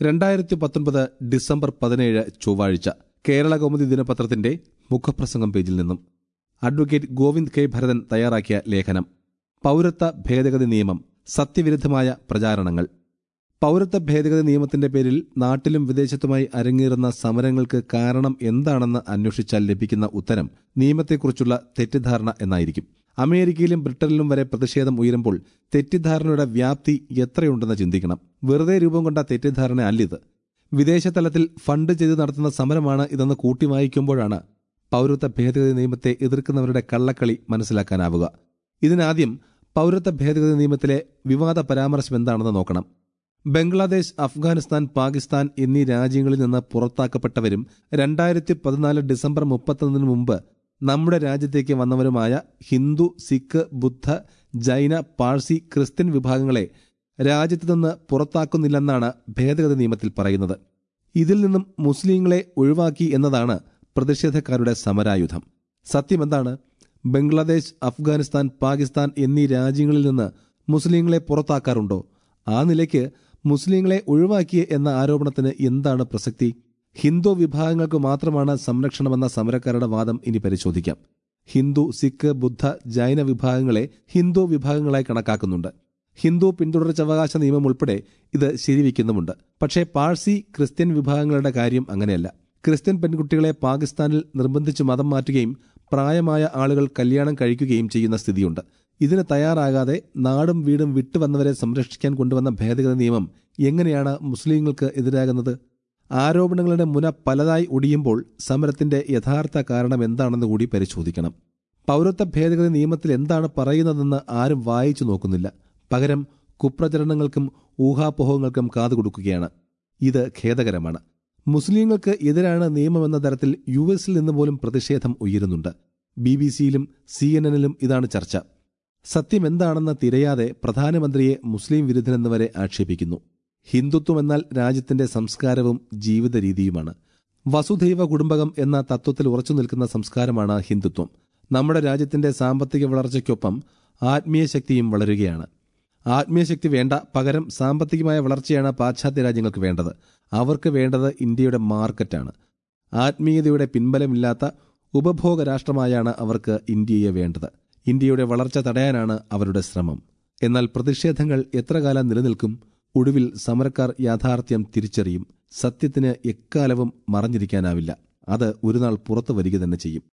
രണ്ടായിരത്തി പത്തൊൻപത് ഡിസംബർ പതിനേഴ് ചൊവ്വാഴ്ച കേരള കൗമുദി ദിനപത്രത്തിന്റെ മുഖപ്രസംഗം പേജിൽ നിന്നും അഡ്വക്കേറ്റ് ഗോവിന്ദ് കെ ഭരതൻ തയ്യാറാക്കിയ ലേഖനം പൌരത്വ ഭേദഗതി നിയമം സത്യവിരുദ്ധമായ പ്രചാരണങ്ങൾ പൌരത്വ ഭേദഗതി നിയമത്തിന്റെ പേരിൽ നാട്ടിലും വിദേശത്തുമായി അരങ്ങേറുന്ന സമരങ്ങൾക്ക് കാരണം എന്താണെന്ന് അന്വേഷിച്ചാൽ ലഭിക്കുന്ന ഉത്തരം നിയമത്തെക്കുറിച്ചുള്ള തെറ്റിദ്ധാരണ എന്നായിരിക്കും അമേരിക്കയിലും ബ്രിട്ടനിലും വരെ പ്രതിഷേധം ഉയരുമ്പോൾ തെറ്റിദ്ധാരണയുടെ വ്യാപ്തി എത്രയുണ്ടെന്ന് ചിന്തിക്കണം വെറുതെ രൂപം കൊണ്ട തെറ്റിദ്ധാരണ അല്ലിത് വിദേശ തലത്തിൽ ഫണ്ട് ചെയ്ത് നടത്തുന്ന സമരമാണ് ഇതെന്ന് കൂട്ടി വായിക്കുമ്പോഴാണ് പൌരത്വ ഭേദഗതി നിയമത്തെ എതിർക്കുന്നവരുടെ കള്ളക്കളി മനസ്സിലാക്കാനാവുക ഇതിനാദ്യം പൌരത്വ ഭേദഗതി നിയമത്തിലെ വിവാദ പരാമർശം എന്താണെന്ന് നോക്കണം ബംഗ്ലാദേശ് അഫ്ഗാനിസ്ഥാൻ പാകിസ്ഥാൻ എന്നീ രാജ്യങ്ങളിൽ നിന്ന് പുറത്താക്കപ്പെട്ടവരും രണ്ടായിരത്തി പതിനാല് ഡിസംബർ മുപ്പത്തൊന്നിന് മുമ്പ് നമ്മുടെ രാജ്യത്തേക്ക് വന്നവരുമായ ഹിന്ദു സിഖ് ബുദ്ധ ജൈന പാഴ്സി ക്രിസ്ത്യൻ വിഭാഗങ്ങളെ രാജ്യത്തു നിന്ന് പുറത്താക്കുന്നില്ലെന്നാണ് ഭേദഗതി നിയമത്തിൽ പറയുന്നത് ഇതിൽ നിന്നും മുസ്ലിങ്ങളെ ഒഴിവാക്കി എന്നതാണ് പ്രതിഷേധക്കാരുടെ സമരായുധം സത്യമെന്താണ് ബംഗ്ലാദേശ് അഫ്ഗാനിസ്ഥാൻ പാകിസ്ഥാൻ എന്നീ രാജ്യങ്ങളിൽ നിന്ന് മുസ്ലിങ്ങളെ പുറത്താക്കാറുണ്ടോ ആ നിലയ്ക്ക് മുസ്ലിങ്ങളെ ഒഴിവാക്കിയ എന്ന ആരോപണത്തിന് എന്താണ് പ്രസക്തി ഹിന്ദു വിഭാഗങ്ങൾക്ക് മാത്രമാണ് സംരക്ഷണമെന്ന സമരക്കാരുടെ വാദം ഇനി പരിശോധിക്കാം ഹിന്ദു സിഖ് ബുദ്ധ ജൈന വിഭാഗങ്ങളെ ഹിന്ദു വിഭാഗങ്ങളായി കണക്കാക്കുന്നുണ്ട് ഹിന്ദു പിന്തുടർച്ചവകാശ നിയമം ഉൾപ്പെടെ ഇത് ശരിവയ്ക്കുന്നുമുണ്ട് പക്ഷേ പാഴ്സി ക്രിസ്ത്യൻ വിഭാഗങ്ങളുടെ കാര്യം അങ്ങനെയല്ല ക്രിസ്ത്യൻ പെൺകുട്ടികളെ പാകിസ്ഥാനിൽ നിർബന്ധിച്ച് മതം മാറ്റുകയും പ്രായമായ ആളുകൾ കല്യാണം കഴിക്കുകയും ചെയ്യുന്ന സ്ഥിതിയുണ്ട് ഇതിന് തയ്യാറാകാതെ നാടും വീടും വിട്ടുവന്നവരെ സംരക്ഷിക്കാൻ കൊണ്ടുവന്ന ഭേദഗതി നിയമം എങ്ങനെയാണ് മുസ്ലിങ്ങൾക്ക് എതിരാകുന്നത് ആരോപണങ്ങളുടെ മുന പലതായി ഒടിയുമ്പോൾ സമരത്തിന്റെ യഥാർത്ഥ കാരണം എന്താണെന്ന് കൂടി പരിശോധിക്കണം പൗരത്വ ഭേദഗതി നിയമത്തിൽ എന്താണ് പറയുന്നതെന്ന് ആരും വായിച്ചു നോക്കുന്നില്ല പകരം കുപ്രചരണങ്ങൾക്കും ഊഹാപോഹങ്ങൾക്കും കാതുകൊടുക്കുകയാണ് ഇത് ഖേദകരമാണ് മുസ്ലിങ്ങൾക്ക് എതിരാണ് നിയമമെന്ന തരത്തിൽ യു എസിൽ നിന്ന് പോലും പ്രതിഷേധം ഉയരുന്നുണ്ട് ബി ബി സിയിലും സി എൻ എന്നിലും ഇതാണ് ചർച്ച സത്യം എന്താണെന്ന് തിരയാതെ പ്രധാനമന്ത്രിയെ മുസ്ലിം വിരുദ്ധനെന്ന് വരെ ആക്ഷേപിക്കുന്നു ഹിന്ദുത്വം എന്നാൽ രാജ്യത്തിന്റെ സംസ്കാരവും ജീവിത രീതിയുമാണ് വസുധൈവ കുടുംബകം എന്ന തത്വത്തിൽ ഉറച്ചു നിൽക്കുന്ന സംസ്കാരമാണ് ഹിന്ദുത്വം നമ്മുടെ രാജ്യത്തിന്റെ സാമ്പത്തിക വളർച്ചയ്ക്കൊപ്പം ആത്മീയ ശക്തിയും വളരുകയാണ് ആത്മീയ ശക്തി വേണ്ട പകരം സാമ്പത്തികമായ വളർച്ചയാണ് പാശ്ചാത്യ രാജ്യങ്ങൾക്ക് വേണ്ടത് അവർക്ക് വേണ്ടത് ഇന്ത്യയുടെ മാർക്കറ്റാണ് ആത്മീയതയുടെ പിൻബലമില്ലാത്ത ഉപഭോഗ രാഷ്ട്രമായാണ് അവർക്ക് ഇന്ത്യയെ വേണ്ടത് ഇന്ത്യയുടെ വളർച്ച തടയാനാണ് അവരുടെ ശ്രമം എന്നാൽ പ്രതിഷേധങ്ങൾ എത്ര കാലം നിലനിൽക്കും ഒടുവിൽ സമരക്കാർ യാഥാർത്ഥ്യം തിരിച്ചറിയും സത്യത്തിന് എക്കാലവും മറഞ്ഞിരിക്കാനാവില്ല അത് ഒരു നാൾ പുറത്തു വരിക തന്നെ ചെയ്യും